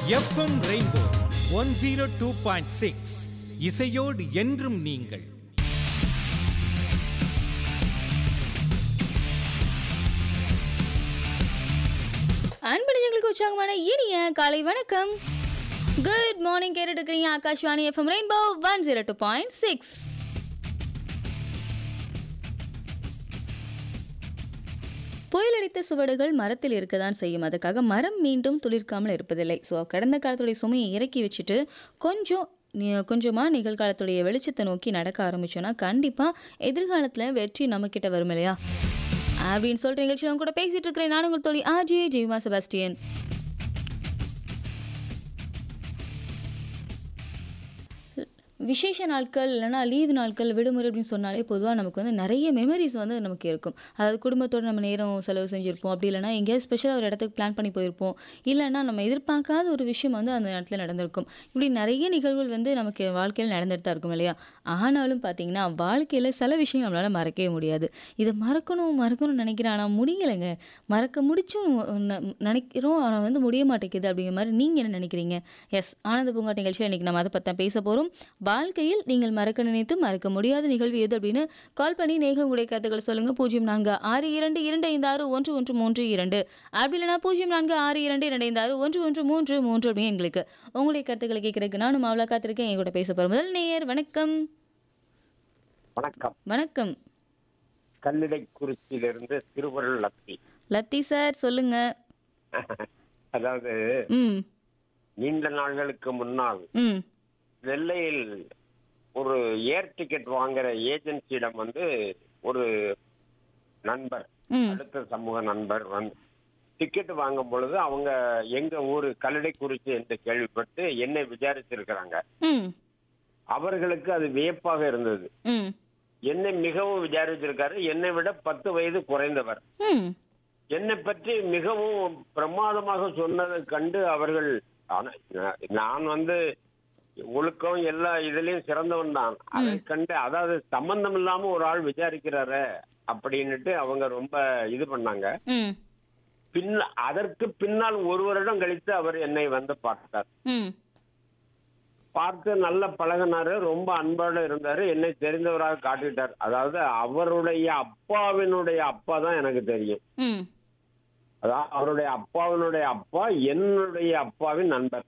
FM Rainbow one zero two point six இசையோடு என்றும் நீங்கள் அன்படிஞ்சங்களுக்கு உற்சாகமான இனிய காலை வணக்கம் குட் மார்னிங் கேட்டுட்டு இருக்கிறீங்க Akashvani FM Rainbow one zero two point six புயலடித்த சுவடுகள் மரத்தில் இருக்க தான் செய்யும் அதுக்காக மரம் மீண்டும் துளிர்க்காமல் இருப்பதில்லை ஸோ கடந்த காலத்துடைய சுமையை இறக்கி வச்சுட்டு கொஞ்சம் நி- கொஞ்சமா நிகழ்காலத்துடைய வெளிச்சத்தை நோக்கி நடக்க ஆரம்பிச்சோன்னா கண்டிப்பாக எதிர்காலத்தில் வெற்றி நம்மக்கிட்ட வரும் இல்லையா அப்படின்னு சொல்லிட்டு நிகழ்ச்சி கூட பேசிட்டு இருக்கிறேன் நான் உங்கள் தோழி ஆர்ஜே ஜெய்மா செபாஸ்டியன் விசேஷ நாட்கள் இல்லைனா லீவு நாட்கள் விடுமுறை அப்படின்னு சொன்னாலே பொதுவாக நமக்கு வந்து நிறைய மெமரிஸ் வந்து நமக்கு இருக்கும் அதாவது குடும்பத்தோடு நம்ம நேரம் செலவு செஞ்சுருப்போம் அப்படி இல்லைனா எங்கேயாவது ஸ்பெஷலாக ஒரு இடத்துக்கு பிளான் பண்ணி போயிருப்போம் இல்லைன்னா நம்ம எதிர்பார்க்காத ஒரு விஷயம் வந்து அந்த நேரத்தில் நடந்திருக்கும் இப்படி நிறைய நிகழ்வுகள் வந்து நமக்கு வாழ்க்கையில் நடந்துட்டு தான் இருக்கும் இல்லையா ஆனாலும் பார்த்தீங்கன்னா வாழ்க்கையில் சில விஷயம் நம்மளால் மறக்கவே முடியாது இதை மறக்கணும் மறக்கணும்னு நினைக்கிறேன் ஆனால் முடியலைங்க மறக்க முடிச்சும் ந- நினைக்கிறோம் ஆனால் வந்து முடிய மாட்டேங்குது அப்படிங்கிற மாதிரி நீங்கள் என்ன நினைக்கிறீங்க எஸ் ஆனந்த பூங்காட் நிகழ்ச்சியில் இன்றைக்கி நம்ம அதை பற்றி பேச போகிறோம் வாழ்க்கையில் நீங்கள் மறக்க நினைத்து மறக்க முடியாத நிகழ்வு எது அப்படின்னு கால் பண்ணி நீங்கள் உங்களுடைய கருத்துக்களை சொல்லுங்கள் பூஜ்ஜியம் நான்கு ஆறு இரண்டு இரண்டு ஐந்து ஆறு ஒன்று ஒன்று மூன்று இரண்டு அப்படி இல்லைனா பூஜ்ஜியம் நான்கு ஆறு இரண்டு இரண்டு ஐந்து ஆறு ஒன்று ஒன்று மூன்று மூன்று அப்படின்னு எங்களுக்கு உங்களுடைய கருத்துக்களை கேட்கறதுக்கு நானும் அவ்வளோ காத்திருக்கேன் என் கூட பேச போகிறோம் முதல் நேயர் வணக்கம் வணக்கம் வணக்கம் கல்லிடைக்குறிச்சியிலிருந்து திருவருள் லத்தி லத்தி சார் சொல்லுங்க அதாவது ம் நீண்ட நாள்களுக்கு முன்னால் ம் நெல்லையில் ஒரு ஏர் டிக்கெட் வாங்குற ஏஜென்சியிடம் வந்து ஒரு நண்பர் ம் அடுத்த சமூக நண்பர் வந்து டிக்கெட் வாங்கும் பொழுது அவங்க எங்க ஊரு கல்லிடைக்குறிச்சி என்று கேள்விப்பட்டு என்னை விசாரிச்சிருக்கிறாங்க ம் அவர்களுக்கு அது வியப்பாக இருந்தது ம் என்னை மிகவும் விசாரிச்சிருக்காரு என்னை விட பத்து வயது குறைந்தவர் ம் என்னை பற்றி மிகவும் பிரமாதமாக சொன்னதை கண்டு அவர்கள் ஆனா, நான்- நான் வந்து ஒழுக்கம் எல்லா இதுலயும் சிறந்தவன் தான் அதை கண்டு அதாவது சம்பந்தம் இல்லாம ஒரு ஆள் விசாரிக்கிறாரு அப்படின்னுட்டு அவங்க ரொம்ப இது பண்ணாங்க ம் பின் அதற்கு பின்னால் ஒரு வருடம் கழித்து அவர் என்னை வந்து பார்த்தார் ம் பார்த்து நல்ல பழகினாரு ரொம்ப அன்போடு இருந்தாரு என்னை தெரிந்தவராக காட்டிட்டார் அதாவது அவருடைய அப்பாவினுடைய அப்பா தான் எனக்கு தெரியும் ம் அதான் அவருடைய அப்பாவினுடைய அப்பா என்னுடைய அப்பாவின் நண்பர்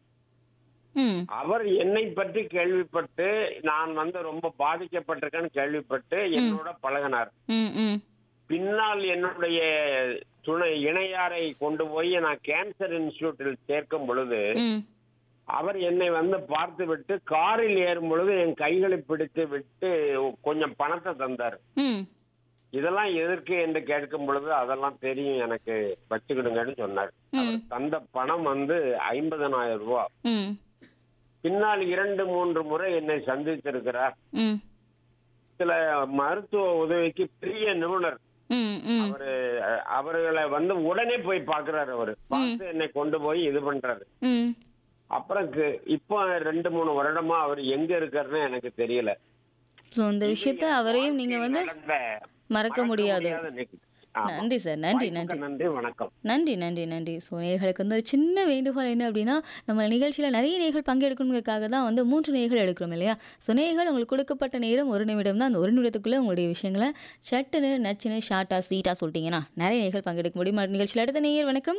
ம் அவர் என்னை பற்றி கேள்விப்பட்டு நான் வந்து ரொம்ப பாதிக்கப்பட்டிருக்கேன்னு கேள்விப்பட்டு என்னோட பழகினார் ம் ம் பின்னால் என்னுடைய துணை இணையாரை கொண்டு போய் நான் கேன்சர் இன்ஸ்டிடியூட்டில் சேர்க்கும் பொழுது ம் அவர் என்னை வந்து பார்த்து விட்டு காரில் ஏறும் பொழுது என் கைகளை பிடித்து விட்டு கொஞ்சம் பணத்தை தந்தார் ம் இதெல்லாம் எதற்கு என்று கேட்கும் பொழுது அதெல்லாம் தெரியும் எனக்கு வச்சுக்கிடுங்கன்னு சொன்னார் அவர் தந்த பணம் வந்து ஐம்பதனாயிரம் ரூபாய் ம் பின்னால் இரண்டு மூன்று முறை என்னை சந்தித்திருக்கிறார் ம் சில மருத்துவ உதவிக்கு பெரிய நிபுணர் ம் ம் அவரு அஹ், அவர்களை வந்து உடனே போய் பாக்குறாரு அவரு பார்த்து என்னை கொண்டு போய் இது பண்றாரு ம் அப்புறம் கு- இப்போ ரெண்டு மூணு வருடமா அவர் எங்க இருக்காருன்னு எனக்கு தெரியல ஸோ இந்த விஷயத்த அவரையும் நீங்க வந்து நடந்த மறக்க முடியாது நிகழ்ச்சி. ஆமா. நன்றி சார் நன்றி நன்றி வாய்ப்புக்கு நன்றி வணக்கம் நன்றி நன்றி நன்றி ஸோ நேர்களுக்கு வந்து ஒரு சின்ன வேண்டுகோள் என்ன அப்படின்னா நம்ம நிகழ்ச்சியில் நிறைய நேர்கள் பங்கெடுக்கணுங்கிறதுக்காக தான் வந்து மூன்று நேர்கள் எடுக்கிறோம் இல்லையா ஸோ நேர்கள் உங்களுக்கு கொடுக்கப்பட்ட நேரம் ஒரு நிமிடம் தான் அந்த ஒரு நிமிடத்துக்குள்ளே உங்களுடைய விஷயங்களை சட்டுன்னு நச்சுன்னு ஷார்ட்டாக ஸ்வீட்டாக சொல்லிட்டீங்கன்னா நிறைய நேர்கள் பங்கெடுக்க முடியுமா நிகழ்ச்சியில் அடுத்த நேயர் வணக்கம்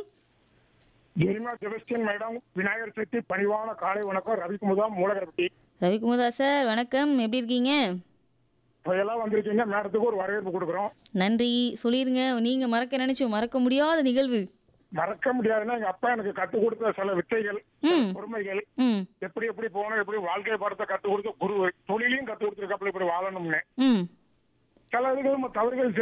ஜெரிமா செபஸ்டியன் மேடம் விநாயகர் சக்தி பணிவான காலை வணக்கம் ரவிக்குமுதா மூலகரப்பட்டி ரவிக்குமுதா சார் வணக்கம் எப்படி இருக்கீங்க இப்ப வந்திருக்கீங்க மேடத்துக்கு ஒரு வரவேற்பு கொடுக்குறோம் நன்றி சொல்லிருங்க நீங்கள் மறக்க நினைச்சோம் மறக்க முடியாத நிகழ்வு மறக்க முடியாதுன்னா எங்க அப்பா எனக்கு கற்றுக் கொடுத்த சில வித்தைகள் ம் பொறுமைகள் ம் எப்படி எப்படி போகணும் எப்படி வாழ்க்கை பாடத்தை கற்றுக் கொடுத்த குரு தொழிலையும் கற்றுக் கொடுத்துருக்கப்பல இப்படி வாழணும்னு ம் சில இதுகள் நம்ம தவறுகள்